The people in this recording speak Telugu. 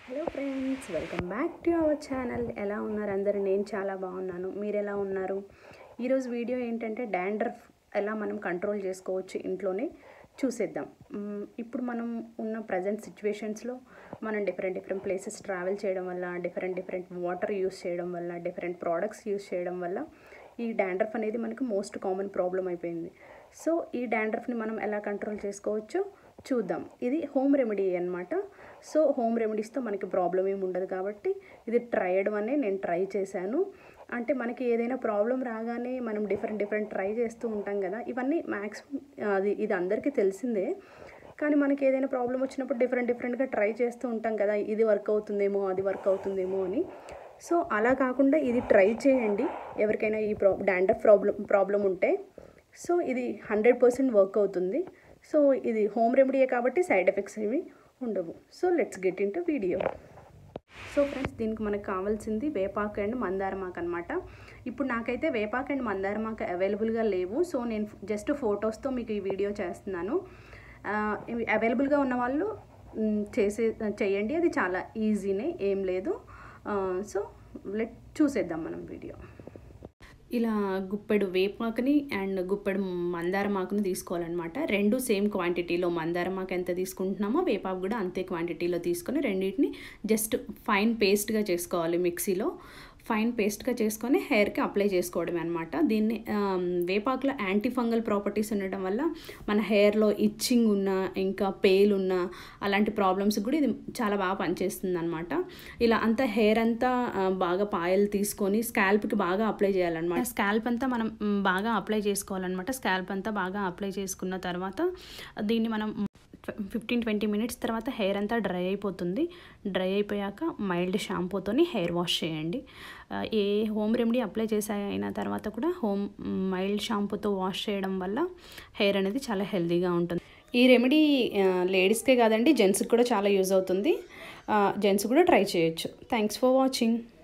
hello friends welcome back to our channel ఎలా ఉన్నారు అందరు నేను చాలా బాగున్నాను మీరు ఎలా ఉన్నారు ఈరోజు వీడియో ఏంటంటే డాండ్రఫ్ ఎలా మనం కంట్రోల్ చేసుకోవచ్చు ఇంట్లోనే చూసేద్దాం మ్, ఇప్పుడు మనం ఉన్న ప్రజెంట్ సిచ్యువేషన్స్లో మనం డిఫరెంట్ డిఫరెంట్ ప్లేసెస్ ట్రావెల్ చేయడం వల్ల డిఫరెంట్ డిఫరెంట్ వాటర్ యూస్ చేయడం వల్ల డిఫరెంట్ ప్రోడక్ట్స్ యూస్ చేయడం వల్ల ఈ డాండ్రఫ్ అనేది మనకు మోస్ట్ కామన్ ప్రాబ్లం అయిపోయింది సో ఈ డాండ్రఫ్ని మనం ఎలా కంట్రోల్ చేసుకోవచ్చో చూద్దాం ఇది హోమ్ రెమెడీ అన్నమాట సో హోమ్ రెమెడీస్తో మనకి ప్రాబ్లం ఏమి ఉండదు కాబట్టి ఇది ట్రయడ్ అనే నేను ట్రై చేశాను అంటే మనకి ఏదైనా ప్రాబ్లం రాగానే మనం డిఫరెంట్ డిఫరెంట్ ట్రై చేస్తూ ఉంటాం కదా ఇవన్నీ మ్యాక్సిమం అది ఇది అందరికీ తెలిసిందే కానీ మనకి ఏదైనా ప్రాబ్లం వచ్చినప్పుడు డిఫరెంట్ డిఫరెంట్గా ట్రై చేస్తూ ఉంటాం కదా ఇది వర్క్ అవుతుందేమో అది వర్క్ అవుతుందేమో అని సో అలా కాకుండా ఇది ట్రై చేయండి ఎవరికైనా ఈ ప్రా డాండ్రఫ్ ప్రాబ్లం ప్రాబ్లం ఉంటే సో ఇది హండ్రెడ్ పర్సెంట్ వర్క్ అవుతుంది సో ఇది హోమ్ రెమెడీయే కాబట్టి సైడ్ ఎఫెక్ట్స్ ఏమి ఉండవు so let's get into video so friends దీనికి మనకు కావాల్సింది వేపాకు అండ్ మందారమాకు అనమాట ఇప్పుడు నాకైతే వేపాకు అండ్ మందారమాకు అవైలబుల్గా లేవు సో నేను జస్ట్ ఫొటోస్తో మీకు ఈ వీడియో చేస్తున్నాను ఆ, ఇవి అవైలబుల్గా ఉన్న వాళ్ళు మ్, చేసే చేయండి అది చాలా ఈజీనే ఏం లేదు ఆ, సో లెట్ చూసేద్దాం మనం వీడియో ఇలా గుప్పెడు వేపాకుని అండ్ గుప్పెడు మందారమాకుని తీసుకోవాలన్నమాట రెండు సేమ్ క్వాంటిటీలో మందారమాకు ఎంత తీసుకుంటున్నామో వేపాకు కూడా అంతే క్వాంటిటీలో తీసుకొని రెండింటిని జస్ట్ ఫైన్ పేస్ట్గా చేసుకోవాలి మిక్సీలో ఫైన్ పేస్ట్గా చేసుకొని హెయిర్కి అప్లై చేసుకోవడమే అనమాట దీన్ని ఆమ్, వేపాకులో యాంటీ ఫంగల్ ప్రాపర్టీస్ ఉండడం వల్ల మన హెయిర్లో ఇచ్చింగ్ ఉన్న ఇంకా పెయిల్ ఉన్న అలాంటి ప్రాబ్లమ్స్ కూడా ఇది చాలా బాగా పనిచేస్తుంది అనమాట ఇలా అంతా హెయిర్ అంతా ఆ, బాగా పాయలు తీసుకొని స్కాల్ప్కి బాగా అప్లై చేయాలన్నమాట స్కాల్ప్ అంతా మనం మ్, బాగా అప్లై చేసుకోవాలన్నమాట స్కాల్ప్ అంతా బాగా అప్లై చేసుకున్న తర్వాత దీన్ని మనం ఫిఫ్టీన్ ట్వంటీ మినిట్స్ తర్వాత హెయిర్ అంతా డ్రై అయిపోతుంది డ్రై అయిపోయాక మైల్డ్ షాంపూతోని హెయిర్ వాష్ చేయండి ఆ, ఏ హోమ్ రెమెడీ అప్లై చేసా అయిన తర్వాత కూడా హోమ్ మైల్డ్ షాంపూతో వాష్ చేయడం వల్ల హెయిర్ అనేది చాలా హెల్తీగా ఉంటుంది ఈ రెమెడీ లేడీస్కే కాదండి జెంట్స్కి కూడా చాలా యూజ్ అవుతుంది జెంట్స్ కూడా ట్రై చేయొచ్చు థ్యాంక్స్ ఫర్ వాచింగ్